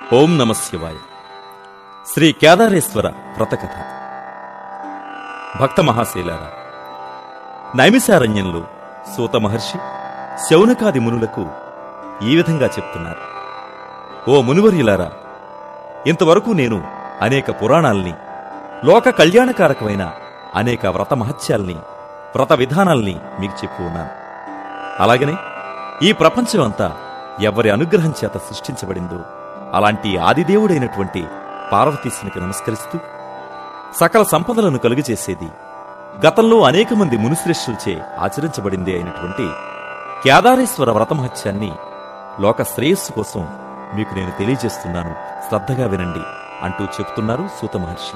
ఓం నమ శివాయ శ్రీ కేదారేశ్వర వ్రతకథ భక్త మహాశైలారా నైమిసారణ్యంలో సూత మహర్షి శౌనకాది మునులకు ఈ విధంగా చెప్తున్నారు ఓ మునివర్యులారా ఇంతవరకు నేను అనేక పురాణాల్ని లోక కళ్యాణకారకమైన అనేక వ్రత మహత్యాల్ని వ్రత విధానాల్ని మీకు చెప్పి ఉన్నాను అలాగనే ఈ ప్రపంచం అంతా ఎవరి అనుగ్రహం చేత సృష్టించబడిందో అలాంటి ఆదిదేవుడైనటువంటి పార్వతీశునికి నమస్కరిస్తూ సకల సంపదలను కలుగజేసేది గతంలో అనేక మంది మునిశ్రేష్ఠులచే ఆచరించబడింది అయినటువంటి కేదారేశ్వర వ్రతమహత్యాన్ని లోక శ్రేయస్సు కోసం మీకు నేను తెలియజేస్తున్నాను శ్రద్ధగా వినండి అంటూ చెప్తున్నారు సూత మహర్షి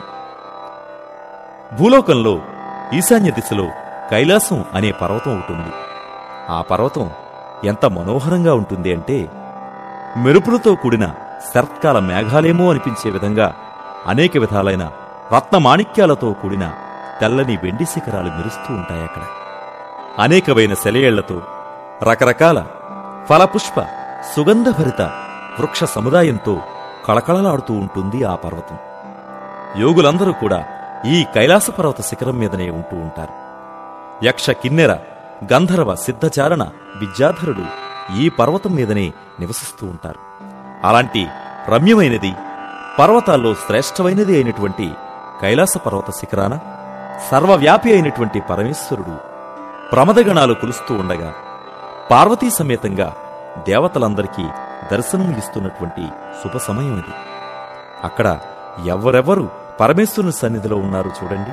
భూలోకంలో ఈశాన్య దిశలో కైలాసం అనే పర్వతం ఉంటుంది ఆ పర్వతం ఎంత మనోహరంగా ఉంటుంది అంటే మెరుపులతో కూడిన శరత్కాల మేఘాలేమో అనిపించే విధంగా అనేక విధాలైన రత్నమాణిక్యాలతో కూడిన తెల్లని వెండి శిఖరాలు మెరుస్తూ ఉంటాయక్కడ అనేకమైన సెలయేళ్లతో రకరకాల ఫలపుష్ప సుగంధభరిత వృక్ష సముదాయంతో కళకళలాడుతూ ఉంటుంది ఆ పర్వతం యోగులందరూ కూడా ఈ కైలాస పర్వత శిఖరం మీదనే ఉంటూ ఉంటారు యక్ష కిన్నెర గంధర్వ సిద్ధచారణ విద్యాధరుడు ఈ పర్వతం మీదనే నివసిస్తూ ఉంటారు అలాంటి రమ్యమైనది పర్వతాల్లో శ్రేష్టమైనది అయినటువంటి కైలాస పర్వత శిఖరాన సర్వవ్యాపి అయినటువంటి పరమేశ్వరుడు ప్రమదగణాలు కులుస్తూ ఉండగా పార్వతీ సమేతంగా దేవతలందరికీ దర్శనమిస్తున్నటువంటి శుభ సమయం ఇది అక్కడ ఎవరెవరు పరమేశ్వరుని సన్నిధిలో ఉన్నారు చూడండి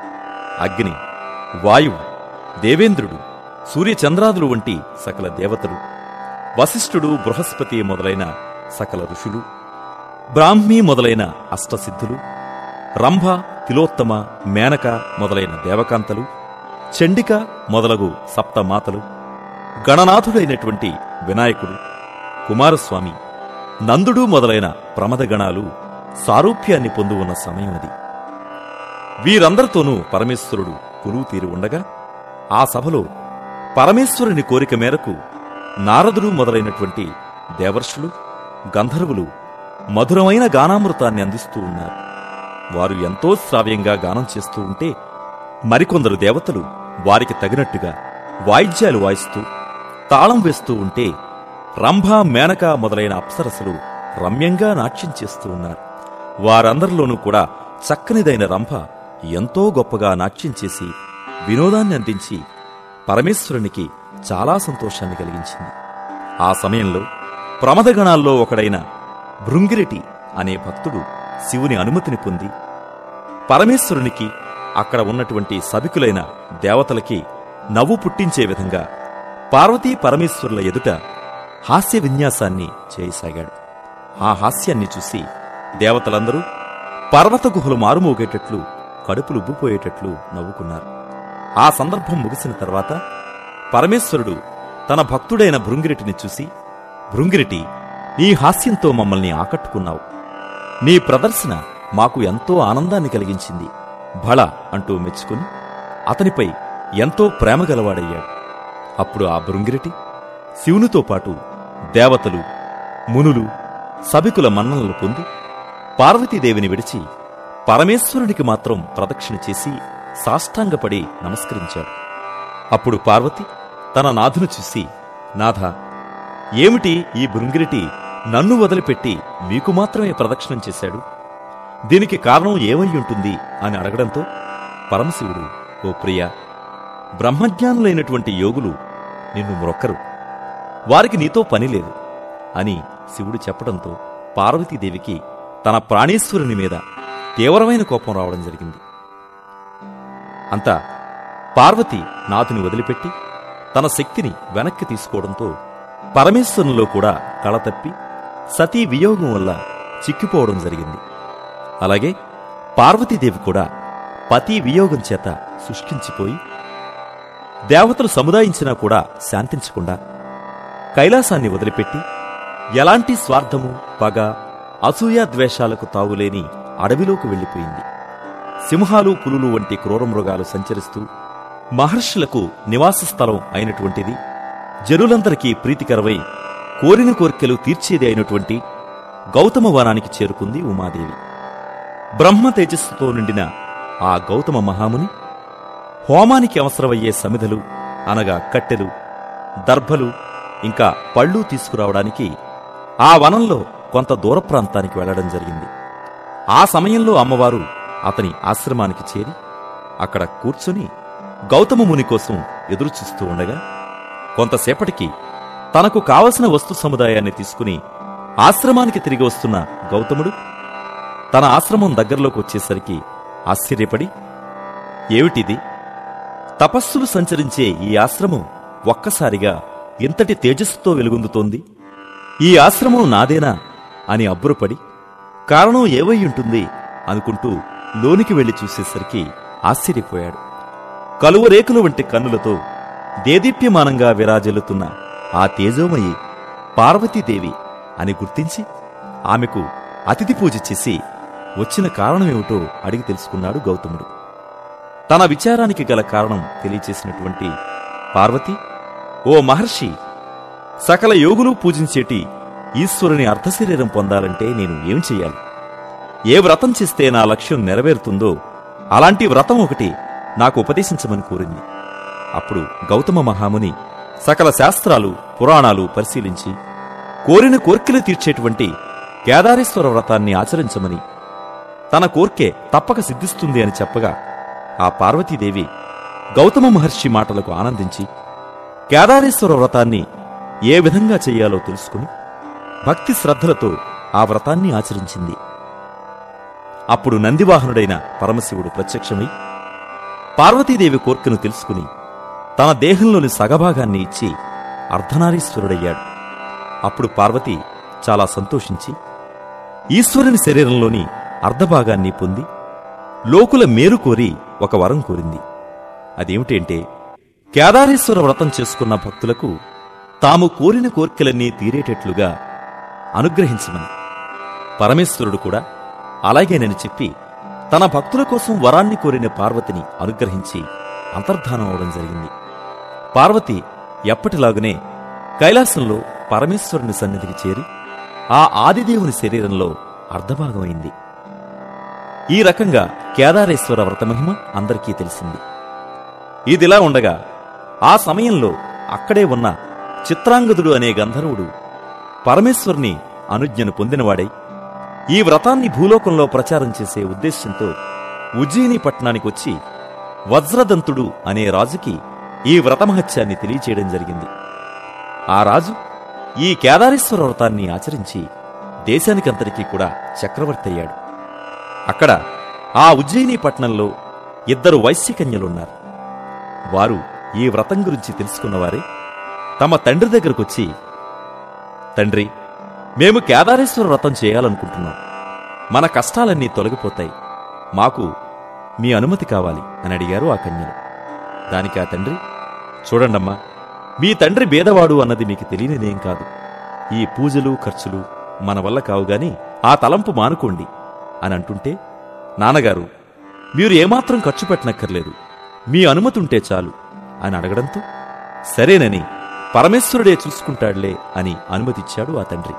అగ్ని వాయువు దేవేంద్రుడు సూర్యచంద్రాదులు వంటి సకల దేవతలు వశిష్ఠుడు బృహస్పతి మొదలైన సకల ఋషులు బ్రాహ్మీ మొదలైన అష్టసిద్ధులు రంభ తిలోత్తమ మేనక మొదలైన దేవకాంతలు చండిక మొదలగు సప్తమాతలు గణనాథుడైనటువంటి వినాయకుడు కుమారస్వామి నందుడు మొదలైన ప్రమదగణాలు సారూప్యాన్ని పొంది ఉన్న సమయం అది వీరందరితోనూ పరమేశ్వరుడు కొలువు తీరి ఉండగా ఆ సభలో పరమేశ్వరుని కోరిక మేరకు నారదుడు మొదలైనటువంటి దేవర్షులు గంధర్వులు మధురమైన గానామృతాన్ని అందిస్తూ ఉన్నారు వారు ఎంతో శ్రావ్యంగా గానం చేస్తూ ఉంటే మరికొందరు దేవతలు వారికి తగినట్టుగా వాయిద్యాలు వాయిస్తూ తాళం వేస్తూ ఉంటే రంభ మేనక మొదలైన అప్సరసలు రమ్యంగా నాట్యం చేస్తూ ఉన్నారు వారందరిలోనూ కూడా చక్కనిదైన రంభ ఎంతో గొప్పగా నాట్యం చేసి వినోదాన్ని అందించి పరమేశ్వరునికి చాలా సంతోషాన్ని కలిగించింది ఆ సమయంలో ప్రమదగణాల్లో ఒకడైన భృంగిరెటి అనే భక్తుడు శివుని అనుమతిని పొంది పరమేశ్వరునికి అక్కడ ఉన్నటువంటి సభికులైన దేవతలకి నవ్వు పుట్టించే విధంగా పార్వతీ పరమేశ్వరుల ఎదుట హాస్య విన్యాసాన్ని చేయసాగాడు ఆ హాస్యాన్ని చూసి దేవతలందరూ పర్వత గుహలు మారుమోగేటట్లు కడుపులు ఉబ్బిపోయేటట్లు నవ్వుకున్నారు ఆ సందర్భం ముగిసిన తర్వాత పరమేశ్వరుడు తన భక్తుడైన భృంగిరెటిని చూసి భృంగిరెటి నీ హాస్యంతో మమ్మల్ని ఆకట్టుకున్నావు నీ ప్రదర్శన మాకు ఎంతో ఆనందాన్ని కలిగించింది భళ అంటూ మెచ్చుకుని అతనిపై ఎంతో ప్రేమ గలవాడయ్యాడు అప్పుడు ఆ భృంగిరెటి శివునితో పాటు దేవతలు మునులు సభికుల మన్ననలు పొంది పార్వతీదేవిని విడిచి పరమేశ్వరునికి మాత్రం ప్రదక్షిణ చేసి సాష్టాంగపడి నమస్కరించాడు అప్పుడు పార్వతి తన నాథును చూసి నాథ ఏమిటి ఈ భృంగిరిటి నన్ను వదిలిపెట్టి మీకు మాత్రమే ప్రదక్షిణం చేశాడు దీనికి కారణం ఏమై ఉంటుంది అని అడగడంతో పరమశివుడు ఓ ప్రియా బ్రహ్మజ్ఞానులైనటువంటి యోగులు నిన్ను మ్రొక్కరు వారికి నీతో పని లేదు అని శివుడు చెప్పడంతో పార్వతీదేవికి తన ప్రాణేశ్వరుని మీద తీవ్రమైన కోపం రావడం జరిగింది అంతా పార్వతి నాథుని వదిలిపెట్టి తన శక్తిని వెనక్కి తీసుకోవడంతో పరమేశ్వరునిలో కూడా కళ తప్పి సతీ వియోగం వల్ల చిక్కిపోవడం జరిగింది అలాగే పార్వతీదేవి కూడా పతి వియోగం చేత శుష్కించిపోయి దేవతలు సముదాయించినా కూడా శాంతించకుండా కైలాసాన్ని వదిలిపెట్టి ఎలాంటి స్వార్థము పగ అసూయ ద్వేషాలకు తావులేని అడవిలోకి వెళ్ళిపోయింది సింహాలు పులులు వంటి క్రూరమృగాలు సంచరిస్తూ మహర్షులకు నివాస స్థలం అయినటువంటిది జనులందరికీ ప్రీతికరమై కోరిన కోరికలు తీర్చేది అయినటువంటి గౌతమ వనానికి చేరుకుంది ఉమాదేవి బ్రహ్మ తేజస్సుతో నిండిన ఆ గౌతమ మహాముని హోమానికి అవసరమయ్యే సమిధలు అనగా కట్టెలు దర్భలు ఇంకా పళ్ళు తీసుకురావడానికి ఆ వనంలో కొంత దూర ప్రాంతానికి వెళ్లడం జరిగింది ఆ సమయంలో అమ్మవారు అతని ఆశ్రమానికి చేరి అక్కడ కూర్చుని గౌతమ ముని కోసం ఎదురుచూస్తూ ఉండగా కొంతసేపటికి తనకు కావలసిన వస్తు సముదాయాన్ని తీసుకుని ఆశ్రమానికి తిరిగి వస్తున్న గౌతముడు తన ఆశ్రమం దగ్గరలోకి వచ్చేసరికి ఆశ్చర్యపడి ఏమిటిది తపస్సులు సంచరించే ఈ ఆశ్రమం ఒక్కసారిగా ఇంతటి తేజస్సుతో వెలుగొందుతోంది ఈ ఆశ్రమం నాదేనా అని అబ్బురపడి కారణం ఏవై ఉంటుంది అనుకుంటూ లోనికి వెళ్లి చూసేసరికి ఆశ్చర్యపోయాడు కలువరేకుల వంటి కన్నులతో దేదీప్యమానంగా విరాజిల్లుతున్న ఆ తేజోమయి పార్వతీదేవి అని గుర్తించి ఆమెకు అతిథి పూజ చేసి వచ్చిన కారణమేమిటో అడిగి తెలుసుకున్నాడు గౌతముడు తన విచారానికి గల కారణం తెలియచేసినటువంటి పార్వతి ఓ మహర్షి సకల యోగులు పూజించేటి ఈశ్వరుని అర్ధశరీరం పొందాలంటే నేను ఏం చెయ్యాలి ఏ వ్రతం చేస్తే నా లక్ష్యం నెరవేరుతుందో అలాంటి వ్రతం ఒకటి నాకు ఉపదేశించమని కోరింది అప్పుడు గౌతమ మహాముని సకల శాస్త్రాలు పురాణాలు పరిశీలించి కోరిన కోర్కెలు తీర్చేటువంటి కేదారేశ్వర వ్రతాన్ని ఆచరించమని తన కోర్కె తప్పక సిద్ధిస్తుంది అని చెప్పగా ఆ పార్వతీదేవి గౌతమ మహర్షి మాటలకు ఆనందించి కేదారేశ్వర వ్రతాన్ని ఏ విధంగా చెయ్యాలో తెలుసుకుని భక్తి శ్రద్ధలతో ఆ వ్రతాన్ని ఆచరించింది అప్పుడు నందివాహనుడైన పరమశివుడు ప్రత్యక్షమై పార్వతీదేవి కోర్కెను తెలుసుకుని తన దేహంలోని సగభాగాన్ని ఇచ్చి అర్ధనారీశ్వరుడయ్యాడు అప్పుడు పార్వతి చాలా సంతోషించి ఈశ్వరుని శరీరంలోని అర్ధభాగాన్ని పొంది లోకుల మేలు కోరి ఒక వరం కోరింది అదేమిటంటే కేదారేశ్వర వ్రతం చేసుకున్న భక్తులకు తాము కోరిన కోర్కెలన్నీ తీరేటట్లుగా అనుగ్రహించమని పరమేశ్వరుడు కూడా అలాగేనని చెప్పి తన భక్తుల కోసం వరాన్ని కోరిన పార్వతిని అనుగ్రహించి అంతర్ధానం అవడం జరిగింది పార్వతి ఎప్పటిలాగునే కైలాసంలో పరమేశ్వరుని సన్నిధికి చేరి ఆ ఆదిదేవుని శరీరంలో అర్ధభాగమైంది ఈ రకంగా కేదారేశ్వర వ్రతమహిమ అందరికీ తెలిసింది ఇదిలా ఉండగా ఆ సమయంలో అక్కడే ఉన్న చిత్రాంగదుడు అనే గంధర్వుడు పరమేశ్వరుని అనుజ్ఞను పొందినవాడై ఈ వ్రతాన్ని భూలోకంలో ప్రచారం చేసే ఉద్దేశ్యంతో ఉజ్జయిని పట్టణానికి వచ్చి వజ్రదంతుడు అనే రాజుకి ఈ వ్రతమహత్యాన్ని తెలియచేయడం జరిగింది ఆ రాజు ఈ కేదారేశ్వర వ్రతాన్ని ఆచరించి దేశానికంతటికీ కూడా చక్రవర్తి అయ్యాడు అక్కడ ఆ ఉజ్జయిని పట్టణంలో ఇద్దరు వైశ్యకన్యలున్నారు వారు ఈ వ్రతం గురించి తెలుసుకున్నవారే తమ తండ్రి దగ్గరకొచ్చి తండ్రి మేము కేదారేశ్వర వ్రతం చేయాలనుకుంటున్నాం మన కష్టాలన్నీ తొలగిపోతాయి మాకు మీ అనుమతి కావాలి అని అడిగారు ఆ కన్యలు దానికి ఆ తండ్రి చూడండమ్మా మీ తండ్రి బేదవాడు అన్నది మీకు తెలియనిదేం కాదు ఈ పూజలు ఖర్చులు మన వల్ల కావు గాని ఆ తలంపు మానుకోండి అని అంటుంటే నాన్నగారు మీరు ఏమాత్రం ఖర్చు పెట్టనక్కర్లేదు మీ అనుమతి ఉంటే చాలు అని అడగడంతో సరేనని పరమేశ్వరుడే చూసుకుంటాడులే అని అనుమతిచ్చాడు ఆ తండ్రి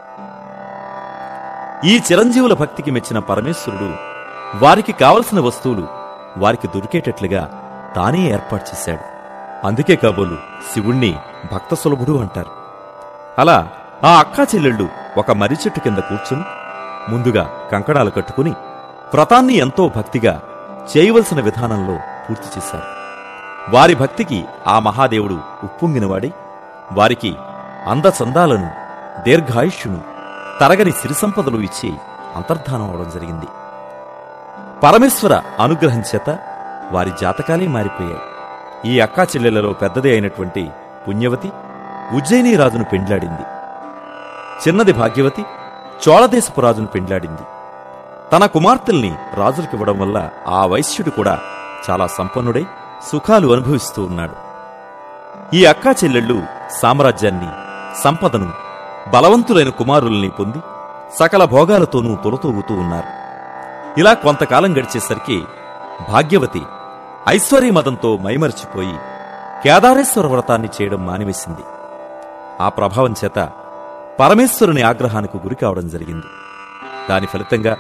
ఈ చిరంజీవుల భక్తికి మెచ్చిన పరమేశ్వరుడు వారికి కావలసిన వస్తువులు వారికి దొరికేటట్లుగా తానే ఏర్పాటు చేశాడు అందుకే కాబోలు శివుణ్ణి భక్త సులభుడు అంటారు అలా ఆ అక్కా చెల్లెళ్ళు ఒక మర్రి చెట్టు కింద కూర్చుని ముందుగా కంకణాలు కట్టుకుని వ్రతాన్ని ఎంతో భక్తిగా చేయవలసిన విధానంలో పూర్తి చేశారు వారి భక్తికి ఆ మహాదేవుడు ఉప్పొంగినవాడై వారికి అందచందాలను దీర్ఘాయుష్యును తరగని సిరి సంపదలు ఇచ్చి అంతర్ధానం అవడం జరిగింది పరమేశ్వర అనుగ్రహం చేత వారి జాతకాలే మారిపోయాయి ఈ అక్కా చెల్లెలలో పెద్దది అయినటువంటి పుణ్యవతి ఉజ్జయిని రాజును పెండ్లాడింది చిన్నది భాగ్యవతి చోళదేశపు రాజును పెండ్లాడింది తన కుమార్తెల్ని రాజులకివ్వడం వల్ల ఆ వైశ్యుడు కూడా చాలా సంపన్నుడై సుఖాలు అనుభవిస్తూ ఉన్నాడు ఈ అక్కా చెల్లెళ్ళు సామ్రాజ్యాన్ని సంపదను బలవంతులైన కుమారుల్ని పొంది సకల భోగాలతోనూ తొలతూగుతూ ఉన్నారు ఇలా కొంతకాలం గడిచేసరికి భాగ్యవతి ఐశ్వర్యమదంతో మైమరిచిపోయి కేదారేశ్వర వ్రతాన్ని చేయడం మానివేసింది ఆ ప్రభావం చేత పరమేశ్వరుని ఆగ్రహానికి గురి కావడం జరిగింది దాని ఫలితంగా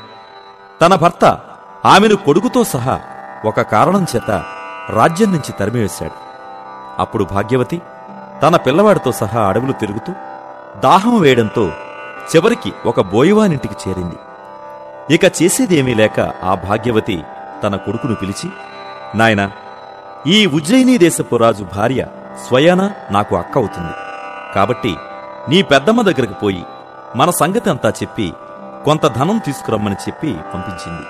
తన భర్త ఆమెను కొడుకుతో సహా ఒక కారణం చేత రాజ్యం నుంచి తరిమివేశాడు అప్పుడు భాగ్యవతి తన పిల్లవాడితో సహా అడవులు తిరుగుతూ దాహం వేయడంతో చివరికి ఒక బోయవానింటికి చేరింది ఇక చేసేదేమీ లేక ఆ భాగ్యవతి తన కొడుకును పిలిచి నాయనా ఈ ఉజ్జయినీ దేశపు రాజు భార్య స్వయాన నాకు అక్క అవుతుంది కాబట్టి నీ పెద్దమ్మ దగ్గరకు పోయి మన సంగతి అంతా చెప్పి కొంత ధనం తీసుకురమ్మని చెప్పి పంపించింది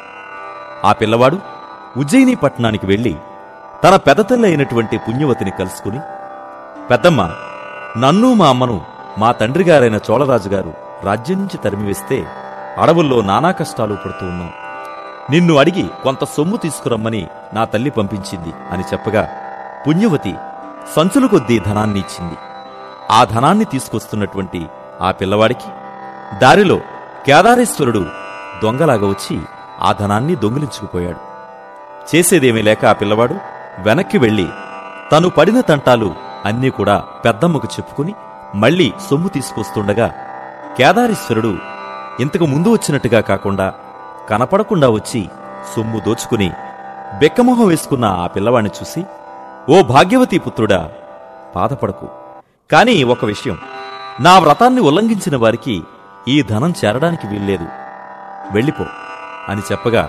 ఆ పిల్లవాడు ఉజ్జయిని పట్టణానికి వెళ్లి తన పెదతల్లి అయినటువంటి పుణ్యవతిని కలుసుకుని పెద్దమ్మ నన్ను మా అమ్మను మా తండ్రి గారైన చోళరాజు గారు రాజ్యం నుంచి తరిమివేస్తే అడవుల్లో నానా కష్టాలు పడుతూ ఉన్నాం నిన్ను అడిగి కొంత సొమ్ము తీసుకురమ్మని నా తల్లి పంపించింది అని చెప్పగా పుణ్యవతి సంచులు కొద్దీ ధనాన్ని ఇచ్చింది ఆ ధనాన్ని తీసుకొస్తున్నటువంటి ఆ పిల్లవాడికి దారిలో కేదారేశ్వరుడు దొంగలాగా వచ్చి ఆ ధనాన్ని దొంగిలించుకుపోయాడు చేసేదేమీ లేక ఆ పిల్లవాడు వెనక్కి వెళ్లి తను పడిన తంటాలు అన్నీ కూడా పెద్దమ్మకు చెప్పుకుని మళ్లీ సొమ్ము తీసుకొస్తుండగా కేదారేశ్వరుడు ఇంతకు ముందు వచ్చినట్టుగా కాకుండా కనపడకుండా వచ్చి సొమ్ము దోచుకుని బెక్కమొహం వేసుకున్న ఆ పిల్లవాణ్ణి చూసి ఓ భాగ్యవతి పుత్రుడా బాధపడకు కాని ఒక విషయం నా వ్రతాన్ని ఉల్లంఘించిన వారికి ఈ ధనం చేరడానికి వీల్లేదు వెళ్ళిపో అని చెప్పగా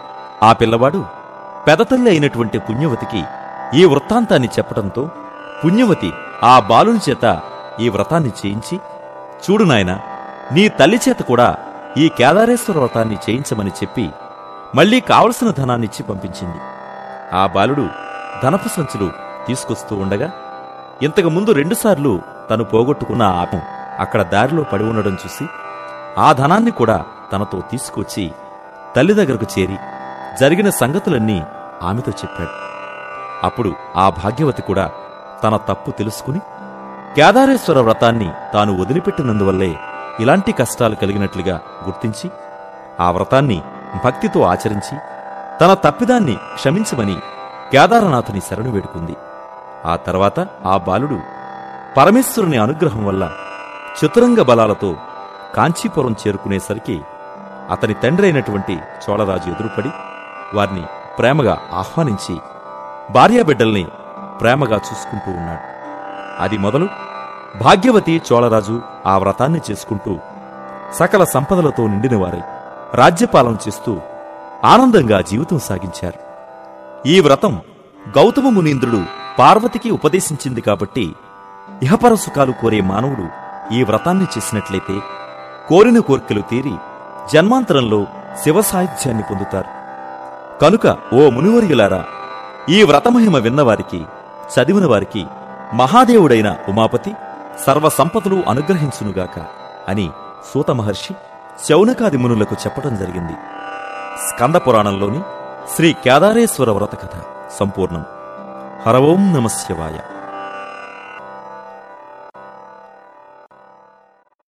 ఆ పిల్లవాడు పెదతల్లి అయినటువంటి పుణ్యవతికి ఈ వృత్తాంతాన్ని చెప్పడంతో పుణ్యవతి ఆ బాలుని చేత ఈ వ్రతాన్ని చేయించి చూడు నాయనా నీ తల్లి చేత కూడా ఈ కేదారేశ్వర వ్రతాన్ని చేయించమని చెప్పి మళ్లీ కావలసిన ధనాన్నిచ్చి పంపించింది ఆ బాలుడు ధనపు సంచులు తీసుకొస్తూ ఉండగా ఇంతకు ముందు రెండుసార్లు తను పోగొట్టుకున్న ఆపం అక్కడ దారిలో పడి ఉండడం చూసి ఆ ధనాన్ని కూడా తనతో తీసుకొచ్చి తల్లి దగ్గరకు చేరి జరిగిన సంగతులన్నీ ఆమెతో చెప్పాడు అప్పుడు ఆ భాగ్యవతి కూడా తన తప్పు తెలుసుకుని కేదారేశ్వర వ్రతాన్ని తాను వదిలిపెట్టినందువల్లే ఇలాంటి కష్టాలు కలిగినట్లుగా గుర్తించి ఆ వ్రతాన్ని భక్తితో ఆచరించి తన తప్పిదాన్ని క్షమించమని కేదారనాథుని శరణు వేడుకుంది ఆ తర్వాత ఆ బాలుడు పరమేశ్వరుని అనుగ్రహం వల్ల చతురంగ బలాలతో కాంచీపురం చేరుకునేసరికి అతని తండ్రి అయినటువంటి చోళరాజు ఎదురుపడి వారిని ప్రేమగా ఆహ్వానించి భార్యాబిడ్డల్ని ప్రేమగా చూసుకుంటూ ఉన్నాడు అది మొదలు భాగ్యవతి చోళరాజు ఆ వ్రతాన్ని చేసుకుంటూ సకల సంపదలతో నిండినవారై రాజ్యపాలన చేస్తూ ఆనందంగా జీవితం సాగించారు ఈ వ్రతం గౌతమ మునీంద్రుడు పార్వతికి ఉపదేశించింది కాబట్టి ఇహపర సుఖాలు కోరే మానవుడు ఈ వ్రతాన్ని చేసినట్లయితే కోరిన కోర్కెలు తీరి జన్మాంతరంలో శివ సాహిత్యాన్ని పొందుతారు కనుక ఓ మునివర్యులారా ఈ వ్రతమహిమ విన్నవారికి చదివిన వారికి మహాదేవుడైన ఉమాపతి సర్వ సంపదలు అనుగ్రహించునుగాక అని సూత మహర్షి శౌనకాది మునులకు చెప్పడం జరిగింది స్కంద పురాణంలోని శ్రీ కేదారేశ్వర వ్రత కథ సంపూర్ణం హరవోం నమ శివాయ